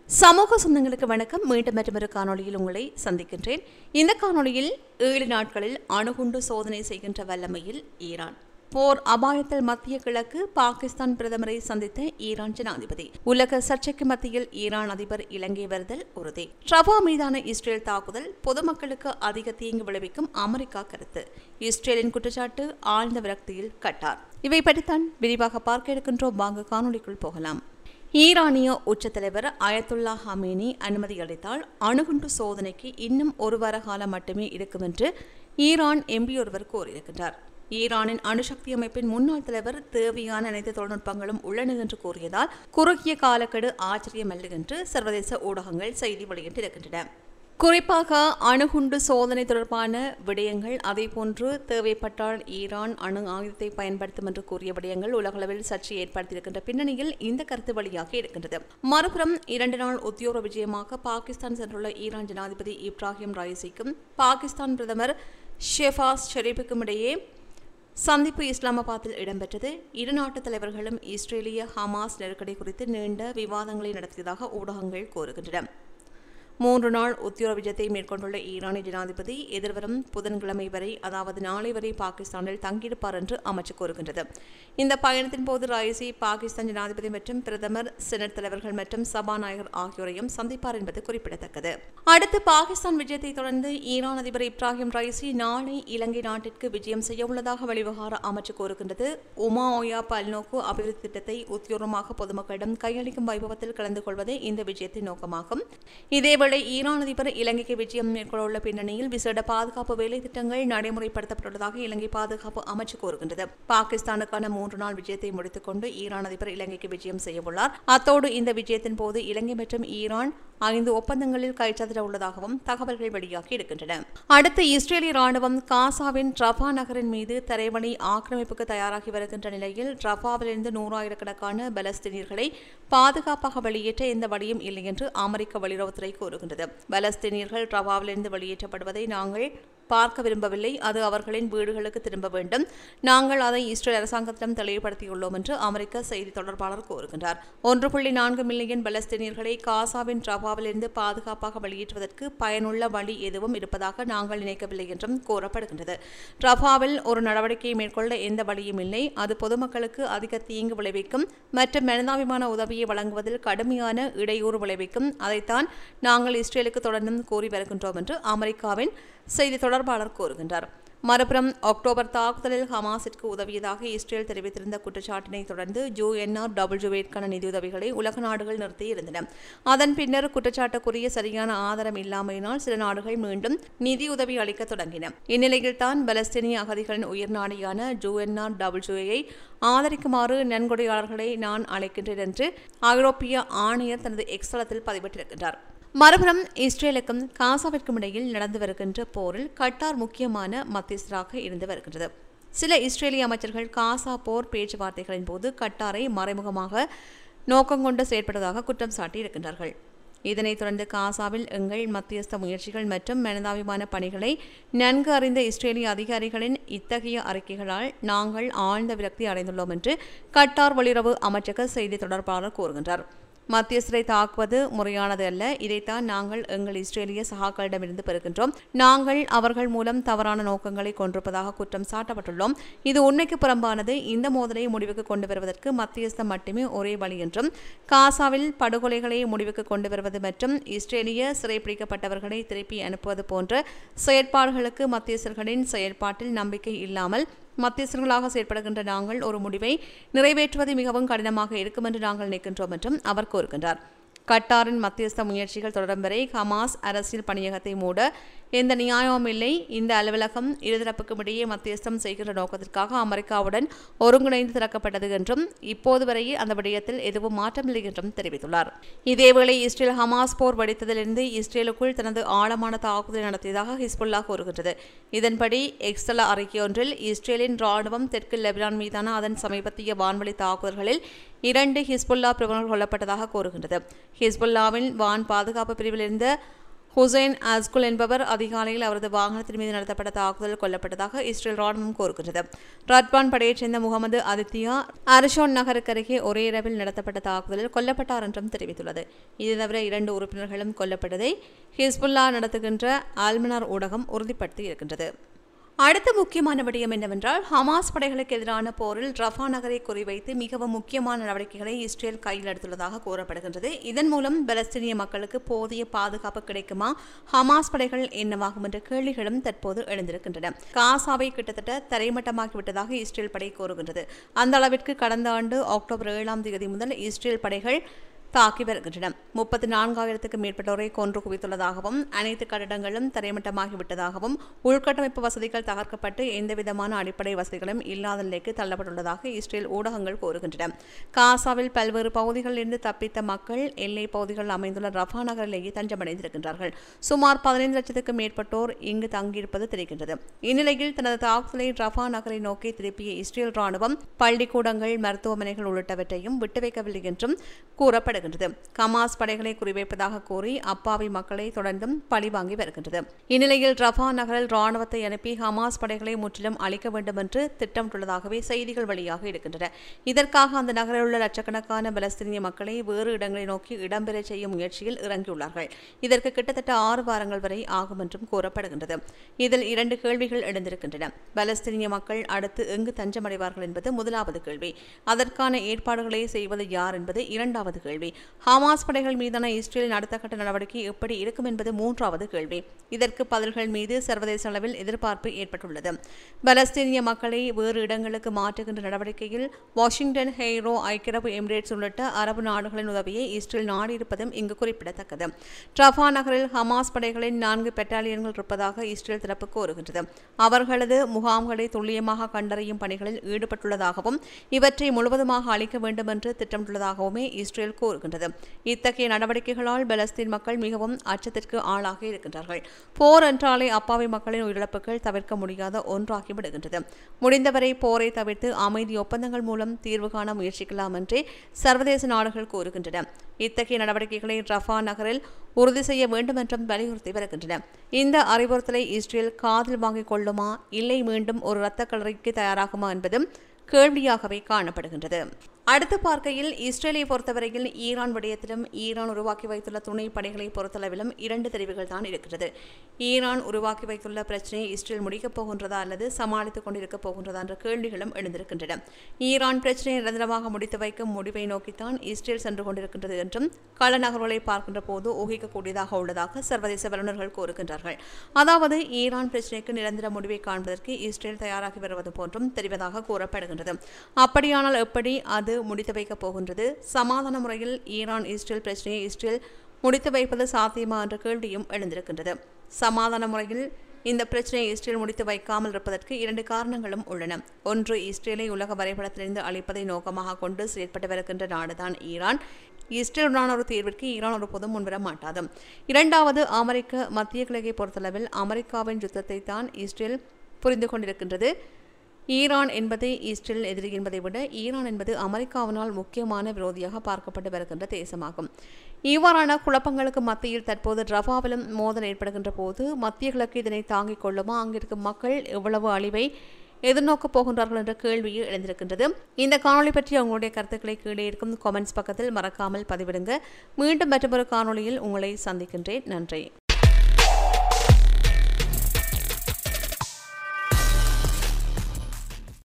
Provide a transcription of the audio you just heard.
சமூக சொந்தங்களுக்கு வணக்கம் மீண்டும் மற்றொரு காணொளியில் உங்களை சந்திக்கின்றேன் இந்த காணொளியில் ஏழு நாட்களில் அணுகுண்டு சோதனை செய்கின்ற வல்லமையில் ஈரான் போர் அபாயத்தில் மத்திய கிழக்கு பாகிஸ்தான் பிரதமரை சந்தித்த ஈரான் ஜனாதிபதி உலக சர்ச்சைக்கு மத்தியில் ஈரான் அதிபர் இலங்கை வருதல் உறுதி ட்ரபா மீதான இஸ்ரேல் தாக்குதல் பொதுமக்களுக்கு அதிக தீங்கு விளைவிக்கும் அமெரிக்கா கருத்து இஸ்ரேலின் குற்றச்சாட்டு ஆழ்ந்த விரக்தியில் கட்டார் இவை பற்றித்தான் விரிவாக பார்க்க இருக்கின்றோம் வாங்க காணொளிக்குள் போகலாம் ஈரானிய உச்சத்தலைவர் அயத்துல்லா ஹமீனி அனுமதி அளித்தால் அணுகுண்டு சோதனைக்கு இன்னும் ஒரு வார காலம் மட்டுமே இருக்கும் என்று ஈரான் எம்பி ஒருவர் கூறியிருக்கின்றார் ஈரானின் அணுசக்தி அமைப்பின் முன்னாள் தலைவர் தேவையான அனைத்து தொழில்நுட்பங்களும் உள்ளன என்று கூறியதால் குறுகிய காலக்கெடு ஆச்சரியமல்ல என்று சர்வதேச ஊடகங்கள் செய்தி வெளியிட்டிருக்கின்றன குறிப்பாக அணுகுண்டு சோதனை தொடர்பான விடயங்கள் அதேபோன்று தேவைப்பட்டால் ஈரான் அணு ஆயுதத்தை பயன்படுத்தும் என்று கூறிய விடயங்கள் உலகளவில் சர்ச்சை ஏற்படுத்தியிருக்கின்ற பின்னணியில் இந்த கருத்து வழியாக இருக்கின்றது மறுபுறம் இரண்டு நாள் உத்தியோக விஜயமாக பாகிஸ்தான் சென்றுள்ள ஈரான் ஜனாதிபதி இப்ராஹிம் ராயிசிக்கும் பாகிஸ்தான் பிரதமர் ஷெஃபாஸ் ஷெரீஃபுக்கும் இடையே சந்திப்பு இஸ்லாமாபாத்தில் இடம்பெற்றது இரு நாட்டு தலைவர்களும் இஸ்ரேலிய ஹமாஸ் நெருக்கடி குறித்து நீண்ட விவாதங்களை நடத்தியதாக ஊடகங்கள் கூறுகின்றன மூன்று நாள் உத்தியோக விஜயத்தை மேற்கொண்டுள்ள ஈரானிய ஜனாதிபதி எதிர்வரும் புதன்கிழமை வரை அதாவது நாளை வரை பாகிஸ்தானில் தங்கியிருப்பார் என்று அமைச்சு கூறுகின்றது இந்த பயணத்தின் போது ராயிசி பாகிஸ்தான் ஜனாதிபதி மற்றும் பிரதமர் செனட் தலைவர்கள் மற்றும் சபாநாயகர் ஆகியோரையும் சந்திப்பார் என்பது குறிப்பிடத்தக்கது அடுத்து பாகிஸ்தான் விஜயத்தை தொடர்ந்து ஈரான் அதிபர் இப்ராஹிம் ராயிசி நாளை இலங்கை நாட்டிற்கு விஜயம் செய்ய உள்ளதாக வெளிவிவகார அமைச்சு கூறுகின்றது உமா ஓயா பல்நோக்கு அபிவிருத்தி திட்டத்தை உத்தியோகமாக பொதுமக்களிடம் கையளிக்கும் வைபவத்தில் கலந்து கொள்வதே இந்த விஜயத்தின் நோக்கமாகும் இதே இதேவேளை ஈரான் அதிபர் இலங்கைக்கு விஜயம் மேற்கொள்ள பின்னணியில் விசேட பாதுகாப்பு வேலை திட்டங்கள் நடைமுறைப்படுத்தப்பட்டுள்ளதாக இலங்கை பாதுகாப்பு அமைச்சு கூறுகின்றது பாகிஸ்தானுக்கான மூன்று நாள் விஜயத்தை முடித்துக் கொண்டு ஈரான் அதிபர் இலங்கைக்கு விஜயம் செய்யவுள்ளார் அத்தோடு இந்த விஜயத்தின் போது இலங்கை மற்றும் ஈரான் ஐந்து ஒப்பந்தங்களில் கைச்சாத்திட உள்ளதாகவும் தகவல்கள் வெளியாகி இருக்கின்றன அடுத்து இஸ்ரேலிய ராணுவம் காசாவின் ரஃபா நகரின் மீது தரைவணி ஆக்கிரமிப்புக்கு தயாராகி வருகின்ற நிலையில் ரஃபாவிலிருந்து நூறாயிரக்கணக்கான பலஸ்தீனியர்களை பாதுகாப்பாக வெளியேற்ற எந்த வழியும் இல்லை என்று அமெரிக்க வெளியுறவுத்துறை கூறுகின்றது பலஸ்தீனியர்கள் ரவாவிலிருந்து வெளியேற்றப்படுவதை நாங்கள் பார்க்க விரும்பவில்லை அது அவர்களின் வீடுகளுக்கு திரும்ப வேண்டும் நாங்கள் அதை இஸ்ரேல் அரசாங்கத்திடம் தெளிவுபடுத்தியுள்ளோம் என்று அமெரிக்க செய்தி தொடர்பாளர் கூறுகின்றார் ஒன்று புள்ளி நான்கு மில்லியன் பலஸ்தீனியர்களை காசாவின் ரவாவிலிருந்து பாதுகாப்பாக வெளியேற்றுவதற்கு பயனுள்ள வழி எதுவும் இருப்பதாக நாங்கள் நினைக்கவில்லை என்றும் கூறப்படுகின்றது ரஃபாவில் ஒரு நடவடிக்கையை மேற்கொள்ள எந்த வழியும் இல்லை அது பொதுமக்களுக்கு அதிக தீங்கு விளைவிக்கும் மற்றும் மனிதாபிமான உதவியை வழங்குவதில் கடுமையான இடையூறு விளைவிக்கும் அதைத்தான் நாங்கள் இஸ்ரேலுக்கு தொடர்ந்தும் கூறி வருகின்றோம் என்று அமெரிக்காவின் செய்தி தொடர்பாளர் கூறுகின்றார் மறுபுறம் அக்டோபர் தாக்குதலில் ஹமாஸிற்கு உதவியதாக இஸ்ரேல் தெரிவித்திருந்த குற்றச்சாட்டினை தொடர்ந்து யூஎன்ஆர் டபிள்யூஏற்கான நிதியுதவிகளை உலக நாடுகள் நிறுத்தியிருந்தன அதன் பின்னர் குற்றச்சாட்டுக்குரிய சரியான ஆதாரம் இல்லாமையினால் சில நாடுகள் மீண்டும் நிதியுதவி அளிக்க தொடங்கின இந்நிலையில் தான் பலஸ்தீனிய அகதிகளின் உயிர்நாடியான யூஎன்ஆர் டபிள்யூஏயை ஆதரிக்குமாறு நன்கொடையாளர்களை நான் அழைக்கின்றேன் என்று ஐரோப்பிய ஆணையர் தனது எக்ஸலத்தில் பதிவிட்டிருக்கின்றார் மறுபுறம் இஸ்ரேலுக்கும் காசாவிற்கும் இடையில் நடந்து வருகின்ற போரில் கட்டார் முக்கியமான மத்தியஸ்தராக இருந்து வருகின்றது சில இஸ்ரேலிய அமைச்சர்கள் காசா போர் பேச்சுவார்த்தைகளின் போது கட்டாரை மறைமுகமாக நோக்கம் கொண்டு செயற்பட்டதாக குற்றம் சாட்டி இருக்கின்றார்கள் இதனைத் தொடர்ந்து காசாவில் எங்கள் மத்தியஸ்த முயற்சிகள் மற்றும் மனிதாபிமான பணிகளை நன்கு அறிந்த இஸ்ரேலிய அதிகாரிகளின் இத்தகைய அறிக்கைகளால் நாங்கள் ஆழ்ந்த விரக்தி அடைந்துள்ளோம் என்று கட்டார் வெளியுறவு அமைச்சக செய்தி தொடர்பாளர் கூறுகின்றார் மத்தியஸ்தரை தாக்குவது முறையானது அல்ல இதைத்தான் நாங்கள் எங்கள் இஸ்ரேலிய சகாக்களிடமிருந்து பெறுகின்றோம் நாங்கள் அவர்கள் மூலம் தவறான நோக்கங்களை கொண்டிருப்பதாக குற்றம் சாட்டப்பட்டுள்ளோம் இது உண்மைக்கு புறம்பானது இந்த மோதலை முடிவுக்கு கொண்டு வருவதற்கு மத்தியஸ்தம் மட்டுமே ஒரே வழி என்றும் காசாவில் படுகொலைகளை முடிவுக்கு கொண்டு வருவது மற்றும் இஸ்ரேலிய சிறைப்பிடிக்கப்பட்டவர்களை திருப்பி அனுப்புவது போன்ற செயற்பாடுகளுக்கு மத்தியஸ்தர்களின் செயல்பாட்டில் நம்பிக்கை இல்லாமல் மத்தியஸ்தர்களாக செயற்படுகின்ற நாங்கள் ஒரு முடிவை நிறைவேற்றுவது மிகவும் கடினமாக இருக்கும் என்று நாங்கள் நினைக்கின்றோம் என்றும் அவர் கூறுகின்றார் கட்டாரின் மத்தியஸ்த முயற்சிகள் தொடரும் வரை ஹமாஸ் அரசியல் பணியகத்தை மூட எந்த நியாயமும் இல்லை இந்த அலுவலகம் இருதரப்புக்கும் இடையே மத்தியஸ்தம் செய்கின்ற நோக்கத்திற்காக அமெரிக்காவுடன் ஒருங்கிணைந்து திறக்கப்பட்டது என்றும் இப்போது வரையே அந்த விடயத்தில் எதுவும் மாற்றமில்லை என்றும் தெரிவித்துள்ளார் இதேவேளை இஸ்ரேல் ஹமாஸ் போர் வெடித்ததிலிருந்து இஸ்ரேலுக்குள் தனது ஆழமான தாக்குதல் நடத்தியதாக ஹிஸ்புல்லா கூறுகின்றது இதன்படி எக்ஸ்தல அறிக்கையொன்றில் இஸ்ரேலின் ராணுவம் தெற்கு லெபனான் மீதான அதன் சமீபத்திய வான்வழி தாக்குதல்களில் இரண்டு ஹிஸ்புல்லா பிரபலங்கள் கொல்லப்பட்டதாக கூறுகின்றது ஹிஸ்புல்லாவின் வான் பாதுகாப்பு பிரிவில் இருந்த ஹுசைன் அஸ்குல் என்பவர் அதிகாலையில் அவரது வாகனத்தின் மீது நடத்தப்பட்ட தாக்குதல் கொல்லப்பட்டதாக இஸ்ரேல் ராணுவம் கூறுகிறது ரட்பான் படையைச் சேர்ந்த முகமது அதித்யா அரிஷோன் நகருக்கு அருகே ஒரே இரவில் நடத்தப்பட்ட தாக்குதலில் கொல்லப்பட்டார் என்றும் தெரிவித்துள்ளது இது தவிர இரண்டு உறுப்பினர்களும் கொல்லப்பட்டதை ஹிஸ்புல்லா நடத்துகின்ற ஆல்மனார் ஊடகம் உறுதிப்படுத்தி இருக்கின்றது அடுத்த முக்கியமான விடயம் என்னவென்றால் ஹமாஸ் படைகளுக்கு எதிரான போரில் ரஃபா நகரை குறிவைத்து மிகவும் முக்கியமான நடவடிக்கைகளை இஸ்ரேல் கையில் எடுத்துள்ளதாக கூறப்படுகின்றது இதன் மூலம் பலஸ்தீனிய மக்களுக்கு போதிய பாதுகாப்பு கிடைக்குமா ஹமாஸ் படைகள் என்னவாகும் என்ற கேள்விகளும் தற்போது எழுந்திருக்கின்றன காசாவை கிட்டத்தட்ட தரைமட்டமாக்கிவிட்டதாக இஸ்ரேல் படை கூறுகின்றது அந்த அளவிற்கு கடந்த ஆண்டு அக்டோபர் ஏழாம் தேதி முதல் இஸ்ரேல் படைகள் தாக்கி வருகின்றன முப்பத்தி நான்காயிரத்துக்கும் மேற்பட்டோரை கொன்று குவித்துள்ளதாகவும் அனைத்து கட்டடங்களும் தரைமட்டமாகிவிட்டதாகவும் உள்கட்டமைப்பு வசதிகள் தகர்க்கப்பட்டு எந்தவிதமான அடிப்படை வசதிகளும் இல்லாத நிலைக்கு தள்ளப்பட்டுள்ளதாக இஸ்ரேல் ஊடகங்கள் கூறுகின்றன காசாவில் பல்வேறு பகுதிகளில் இருந்து தப்பித்த மக்கள் எல்லை பகுதிகளில் அமைந்துள்ள ரஃபா நகரிலேயே தஞ்சமடைந்திருக்கின்றார்கள் சுமார் பதினைந்து லட்சத்துக்கும் மேற்பட்டோர் இங்கு தங்கியிருப்பது தெரிகின்றது இந்நிலையில் தனது தாக்குதலை ரஃபா நகரை நோக்கி திருப்பிய இஸ்ரேல் ராணுவம் பள்ளிக்கூடங்கள் மருத்துவமனைகள் உள்ளிட்டவற்றையும் விட்டு வைக்கவில்லை என்றும் கூறப்படுகின்றது கமாஸ் படைகளை குறிவைப்பதாக கூறி அப்பாவி மக்களை தொடர்ந்தும் பழிவாங்கி வருகின்றது இந்நிலையில் ரஃபா நகரில் ராணுவத்தை அனுப்பி ஹமாஸ் படைகளை முற்றிலும் அழிக்க வேண்டும் என்று திட்டமிட்டுள்ளதாகவே செய்திகள் வெளியாக இருக்கின்றன இதற்காக அந்த நகரில் உள்ள லட்சக்கணக்கான பலஸ்தீனிய மக்களை வேறு இடங்களை நோக்கி இடம்பெற செய்யும் முயற்சியில் இறங்கியுள்ளார்கள் இதற்கு கிட்டத்தட்ட ஆறு வாரங்கள் வரை ஆகும் என்றும் கூறப்படுகின்றது இதில் இரண்டு கேள்விகள் எழுந்திருக்கின்றன பலஸ்தீனிய மக்கள் அடுத்து எங்கு தஞ்சமடைவார்கள் என்பது முதலாவது கேள்வி அதற்கான ஏற்பாடுகளை செய்வது யார் என்பது இரண்டாவது கேள்வி ஹமாஸ் படைகள் மீதான இஸ்ரேலின் அடுத்த கட்ட நடவடிக்கை எப்படி இருக்கும் என்பது மூன்றாவது கேள்வி இதற்கு பதில்கள் மீது சர்வதேச அளவில் எதிர்பார்ப்பு ஏற்பட்டுள்ளது பலஸ்தீனிய மக்களை வேறு இடங்களுக்கு மாற்றுகின்ற நடவடிக்கையில் வாஷிங்டன் ஹெய்ரோ ஐக்கிய அரபு எமிரேட்ஸ் உள்ளிட்ட அரபு நாடுகளின் உதவியை இஸ்ரேல் நாடியிருப்பதும் இங்கு குறிப்பிடத்தக்கது ட்ரஃபா நகரில் ஹமாஸ் படைகளின் நான்கு பெட்டாலியன்கள் இருப்பதாக இஸ்ரேல் தரப்பு கூறுகின்றது அவர்களது முகாம்களை துல்லியமாக கண்டறியும் பணிகளில் ஈடுபட்டுள்ளதாகவும் இவற்றை முழுவதுமாக அளிக்க வேண்டும் என்று திட்டமிட்டுள்ளதாகவுமே இஸ்ரேல் கூறுகின்றது இத்தகைய நடவடிக்கைகளால் பலஸ்தீன் மக்கள் மிகவும் அச்சத்திற்கு ஆளாகி இருக்கின்றார்கள் போர் என்றாலே அப்பாவி மக்களின் உயிரிழப்புகள் தவிர்க்க முடியாத ஒன்றாகி விடுகின்றது முடிந்தவரை போரை தவிர்த்து அமைதி ஒப்பந்தங்கள் மூலம் தீர்வு காண முயற்சிக்கலாம் என்றே சர்வதேச நாடுகள் கூறுகின்றன இத்தகைய நடவடிக்கைகளை ரஃபா நகரில் உறுதி செய்ய வேண்டும் என்றும் வலியுறுத்தி வருகின்றன இந்த அறிவுறுத்தலை இஸ்ரேல் காதில் வாங்கிக் கொள்ளுமா இல்லை மீண்டும் ஒரு இரத்த கலரிக்கு தயாராகுமா என்பதும் கேள்வியாகவே காணப்படுகின்றது அடுத்து பார்க்கையில் இஸ்ரேலை பொறுத்தவரையில் ஈரான் விடயத்திலும் ஈரான் உருவாக்கி வைத்துள்ள துணை படைகளை பொறுத்தளவிலும் இரண்டு தெரிவுகள் தான் இருக்கிறது ஈரான் உருவாக்கி வைத்துள்ள பிரச்சனையை இஸ்ரேல் முடிக்கப் போகின்றதா அல்லது சமாளித்துக் கொண்டிருக்கப் போகின்றதா என்ற கேள்விகளும் எழுந்திருக்கின்றன ஈரான் பிரச்சனையை நிரந்தரமாக முடித்து வைக்கும் முடிவை நோக்கித்தான் இஸ்ரேல் சென்று கொண்டிருக்கின்றது என்றும் கள நகர்வுகளை பார்க்கின்ற போது ஊகிக்கக்கூடியதாக உள்ளதாக சர்வதேச வல்லுநர்கள் கூறுகின்றார்கள் அதாவது ஈரான் பிரச்சனைக்கு நிரந்தர முடிவை காண்பதற்கு இஸ்ரேல் தயாராகி வருவது போன்றும் தெரிவதாக கூறப்படுகின்றது அப்படியானால் எப்படி அது முடித்து வைக்கப் போகின்றது சமாதான முறையில் ஈரான் இஸ்ரேல் பிரச்சனையை இஸ்ரேல் முடித்து வைப்பது சாத்தியமா என்ற கேள்வியும் எழுந்திருக்கின்றது சமாதான முறையில் இந்த பிரச்சனையை இஸ்ரேல் முடித்து வைக்காமல் இருப்பதற்கு இரண்டு காரணங்களும் உள்ளன ஒன்று இஸ்ரேலை உலக வரைபடத்திலிருந்து அழிப்பதை நோக்கமாக கொண்டு செயற்பட்டு வருகின்ற நாடுதான் ஈரான் இஸ்ரேலுடான ஒரு தீர்விற்கு ஈரான் ஒருபோதும் முன்வர மாட்டாது இரண்டாவது அமெரிக்க மத்திய கிழக்கை பொறுத்தளவில் அமெரிக்காவின் யுத்தத்தை தான் இஸ்ரேல் புரிந்து கொண்டிருக்கின்றது ஈரான் என்பது இஸ்ரேல் எதிரி என்பதை விட ஈரான் என்பது அமெரிக்காவினால் முக்கியமான விரோதியாக பார்க்கப்பட்டு வருகின்ற தேசமாகும் இவ்வாறான குழப்பங்களுக்கு மத்தியில் தற்போது ரஃபாவிலும் மோதல் ஏற்படுகின்ற போது மத்திய கிழக்கு இதனை தாங்கிக் கொள்ளுமா அங்கிருக்கும் மக்கள் எவ்வளவு அழிவை எதிர்நோக்கப் போகின்றார்கள் என்ற கேள்வியை எழுந்திருக்கின்றது இந்த காணொலி பற்றி உங்களுடைய கருத்துக்களை கீழே இருக்கும் கமெண்ட்ஸ் பக்கத்தில் மறக்காமல் பதிவிடுங்க மீண்டும் மற்றொரு காணொலியில் உங்களை சந்திக்கின்றேன் நன்றி